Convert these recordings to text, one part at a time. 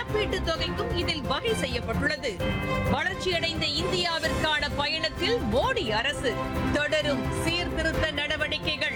இழப்பீட்டுத் தொகைக்கும் இதில் வகை செய்யப்பட்டுள்ளது வளர்ச்சியடைந்த இந்தியாவிற்கான பயணத்தில் மோடி அரசு தொடரும் சீர்திருத்த நடவடிக்கைகள்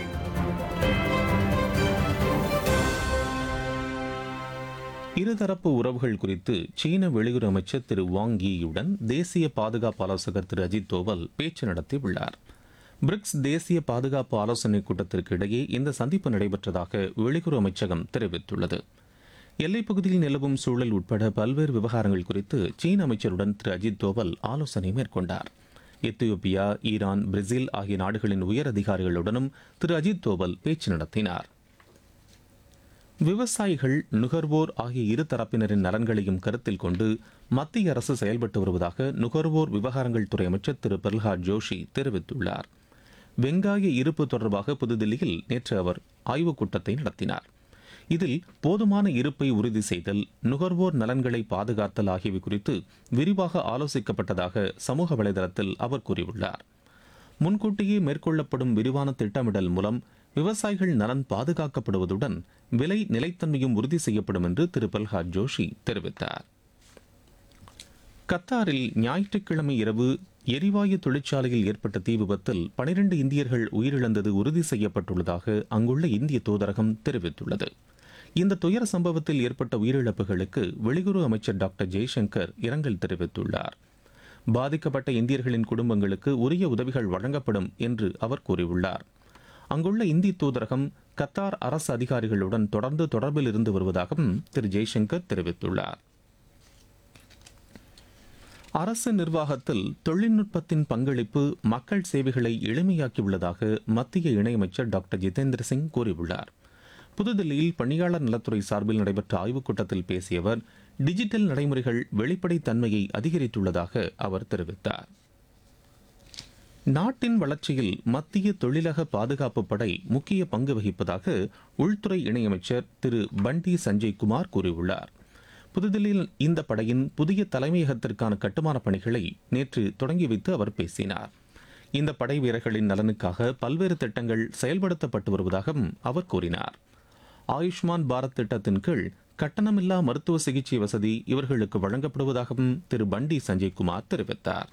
இருதரப்பு உறவுகள் குறித்து சீன வெளியுறவு அமைச்சர் திரு வாங் யியுடன் தேசிய பாதுகாப்பு ஆலோசகர் திரு அஜித் தோவல் பேச்சு நடத்தியுள்ளார் பிரிக்ஸ் தேசிய பாதுகாப்பு ஆலோசனைக் கூட்டத்திற்கு இடையே இந்த சந்திப்பு நடைபெற்றதாக வெளியுறவு அமைச்சகம் தெரிவித்துள்ளது எல்லைப் பகுதியில் நிலவும் சூழல் உட்பட பல்வேறு விவகாரங்கள் குறித்து சீன அமைச்சருடன் திரு அஜித் தோவல் ஆலோசனை மேற்கொண்டார் எத்தியோப்பியா ஈரான் பிரேசில் ஆகிய நாடுகளின் உயர் அதிகாரிகளுடனும் திரு அஜித் தோவல் பேச்சு நடத்தினார் விவசாயிகள் நுகர்வோர் ஆகிய இரு தரப்பினரின் நலன்களையும் கருத்தில் கொண்டு மத்திய அரசு செயல்பட்டு வருவதாக நுகர்வோர் விவகாரங்கள் துறை அமைச்சர் திரு பிரல்ஹாத் ஜோஷி தெரிவித்துள்ளார் வெங்காய இருப்பு தொடர்பாக புதுதில்லியில் நேற்று அவர் ஆய்வுக் கூட்டத்தை நடத்தினார் இதில் போதுமான இருப்பை உறுதி செய்தல் நுகர்வோர் நலன்களை பாதுகாத்தல் ஆகியவை குறித்து விரிவாக ஆலோசிக்கப்பட்டதாக சமூக வலைதளத்தில் அவர் கூறியுள்ளார் முன்கூட்டியே மேற்கொள்ளப்படும் விரிவான திட்டமிடல் மூலம் விவசாயிகள் நலன் பாதுகாக்கப்படுவதுடன் விலை நிலைத்தன்மையும் உறுதி செய்யப்படும் என்று திரு பிரல்ஹாத் ஜோஷி தெரிவித்தார் கத்தாரில் ஞாயிற்றுக்கிழமை இரவு எரிவாயு தொழிற்சாலையில் ஏற்பட்ட தீ விபத்தில் பனிரெண்டு இந்தியர்கள் உயிரிழந்தது உறுதி செய்யப்பட்டுள்ளதாக அங்குள்ள இந்திய தூதரகம் தெரிவித்துள்ளது இந்த துயர சம்பவத்தில் ஏற்பட்ட உயிரிழப்புகளுக்கு வெளியுறவு அமைச்சர் டாக்டர் ஜெய்சங்கர் இரங்கல் தெரிவித்துள்ளார் பாதிக்கப்பட்ட இந்தியர்களின் குடும்பங்களுக்கு உரிய உதவிகள் வழங்கப்படும் என்று அவர் கூறியுள்ளார் அங்குள்ள இந்திய தூதரகம் கத்தார் அரசு அதிகாரிகளுடன் தொடர்ந்து தொடர்பில் இருந்து வருவதாகவும் திரு ஜெய்சங்கர் தெரிவித்துள்ளார் அரசு நிர்வாகத்தில் தொழில்நுட்பத்தின் பங்களிப்பு மக்கள் சேவைகளை எளிமையாக்கியுள்ளதாக மத்திய இணையமைச்சர் டாக்டர் ஜிதேந்திர சிங் கூறியுள்ளார் புதுதில்லியில் பணியாளர் நலத்துறை சார்பில் நடைபெற்ற ஆய்வுக் கூட்டத்தில் பேசிய அவர் டிஜிட்டல் நடைமுறைகள் வெளிப்படைத் தன்மையை அதிகரித்துள்ளதாக அவர் தெரிவித்தார் நாட்டின் வளர்ச்சியில் மத்திய தொழிலக பாதுகாப்பு படை முக்கிய பங்கு வகிப்பதாக உள்துறை இணையமைச்சர் திரு பண்டி சஞ்சய் குமார் கூறியுள்ளார் புதுதில்லியில் இந்த படையின் புதிய தலைமையகத்திற்கான கட்டுமான பணிகளை நேற்று தொடங்கி வைத்து அவர் பேசினார் இந்த படை வீரர்களின் நலனுக்காக பல்வேறு திட்டங்கள் செயல்படுத்தப்பட்டு வருவதாகவும் அவர் கூறினார் ஆயுஷ்மான் பாரத் திட்டத்தின் கீழ் கட்டணமில்லா மருத்துவ சிகிச்சை வசதி இவர்களுக்கு வழங்கப்படுவதாகவும் திரு பண்டி சஞ்சய் குமார் தெரிவித்தார்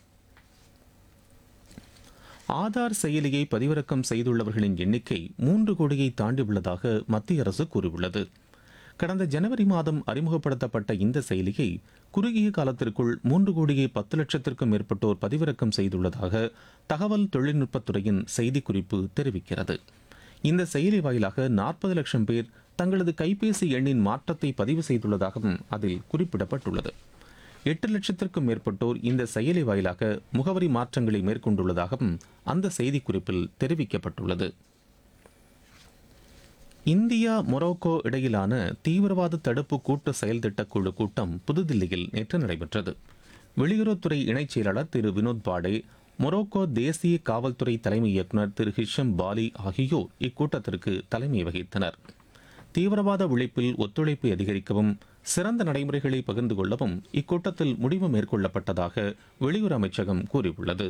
ஆதார் செயலியை பதிவிறக்கம் செய்துள்ளவர்களின் எண்ணிக்கை மூன்று கோடியை தாண்டியுள்ளதாக மத்திய அரசு கூறியுள்ளது கடந்த ஜனவரி மாதம் அறிமுகப்படுத்தப்பட்ட இந்த செயலியை குறுகிய காலத்திற்குள் மூன்று கோடியே பத்து லட்சத்திற்கும் மேற்பட்டோர் பதிவிறக்கம் செய்துள்ளதாக தகவல் தொழில்நுட்பத்துறையின் செய்திக்குறிப்பு தெரிவிக்கிறது இந்த செயலி வாயிலாக நாற்பது லட்சம் பேர் தங்களது கைபேசி எண்ணின் மாற்றத்தை பதிவு செய்துள்ளதாகவும் அதில் குறிப்பிடப்பட்டுள்ளது எட்டு லட்சத்திற்கும் மேற்பட்டோர் இந்த செயலி வாயிலாக முகவரி மாற்றங்களை மேற்கொண்டுள்ளதாகவும் அந்த செய்திக்குறிப்பில் தெரிவிக்கப்பட்டுள்ளது இந்தியா மொரோக்கோ இடையிலான தீவிரவாத தடுப்பு கூட்டு செயல் திட்டக்குழு கூட்டம் புதுதில்லியில் நேற்று நடைபெற்றது வெளியுறவுத்துறை இணைச் செயலாளர் திரு வினோத் பாடே மொரோக்கோ தேசிய காவல்துறை தலைமை இயக்குநர் திரு ஹிஷம் பாலி ஆகியோர் இக்கூட்டத்திற்கு தலைமை வகித்தனர் தீவிரவாத ஒழிப்பில் ஒத்துழைப்பை அதிகரிக்கவும் சிறந்த நடைமுறைகளை பகிர்ந்து கொள்ளவும் இக்கூட்டத்தில் முடிவு மேற்கொள்ளப்பட்டதாக வெளியுறவு அமைச்சகம் கூறியுள்ளது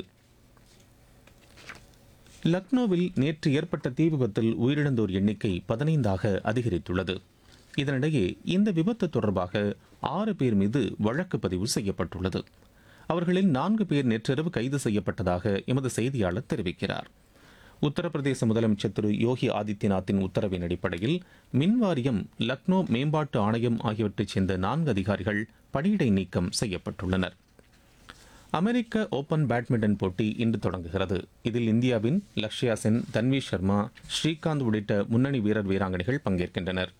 லக்னோவில் நேற்று ஏற்பட்ட தீ விபத்தில் உயிரிழந்தோர் எண்ணிக்கை பதினைந்தாக அதிகரித்துள்ளது இதனிடையே இந்த விபத்து தொடர்பாக ஆறு பேர் மீது வழக்கு பதிவு செய்யப்பட்டுள்ளது அவர்களில் நான்கு பேர் நேற்றிரவு கைது செய்யப்பட்டதாக எமது செய்தியாளர் தெரிவிக்கிறார் உத்தரப்பிரதேச முதலமைச்சர் திரு யோகி ஆதித்யநாத்தின் உத்தரவின் அடிப்படையில் மின் வாரியம் லக்னோ மேம்பாட்டு ஆணையம் ஆகியவற்றைச் சேர்ந்த நான்கு அதிகாரிகள் பணியிடை நீக்கம் செய்யப்பட்டுள்ளனர் அமெரிக்க ஓபன் பேட்மிண்டன் போட்டி இன்று தொடங்குகிறது இதில் இந்தியாவின் லக்ஷ்யா சென் தன்வி சர்மா ஸ்ரீகாந்த் உள்ளிட்ட முன்னணி வீரர் வீராங்கனைகள் பங்கேற்கின்றனர்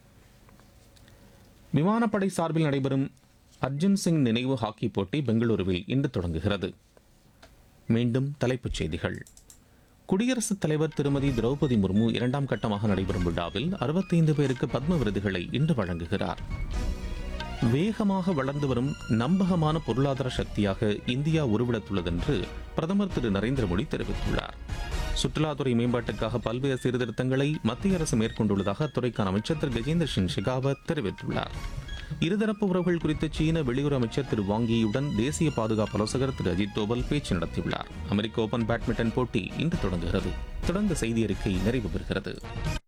விமானப்படை சார்பில் நடைபெறும் அர்ஜுன் சிங் நினைவு ஹாக்கி போட்டி பெங்களூருவில் இன்று தொடங்குகிறது மீண்டும் தலைப்புச் செய்திகள் குடியரசுத் தலைவர் திருமதி திரௌபதி முர்மு இரண்டாம் கட்டமாக நடைபெறும் விழாவில் அறுபத்தைந்து பேருக்கு பத்ம விருதுகளை இன்று வழங்குகிறார் வேகமாக வளர்ந்து வரும் நம்பகமான பொருளாதார சக்தியாக இந்தியா உருவெடுத்துள்ளதென்று பிரதமர் திரு நரேந்திர மோடி தெரிவித்துள்ளார் சுற்றுலாத்துறை மேம்பாட்டுக்காக பல்வேறு சீர்திருத்தங்களை மத்திய அரசு மேற்கொண்டுள்ளதாக அத்துறைக்கான அமைச்சர் திரு கஜேந்திர சிங் ஷெகாவத் தெரிவித்துள்ளார் இருதரப்பு உறவுகள் குறித்து சீன வெளியுறவு அமைச்சர் திரு வாங்கியுடன் தேசிய பாதுகாப்பு ஆலோசகர் திரு அஜித் தோவல் பேச்சு நடத்தியுள்ளார் அமெரிக்க ஓபன் பேட்மிண்டன் போட்டி இன்று தொடங்குகிறது தொடர்ந்த செய்தி அறிக்கை நிறைவு பெறுகிறது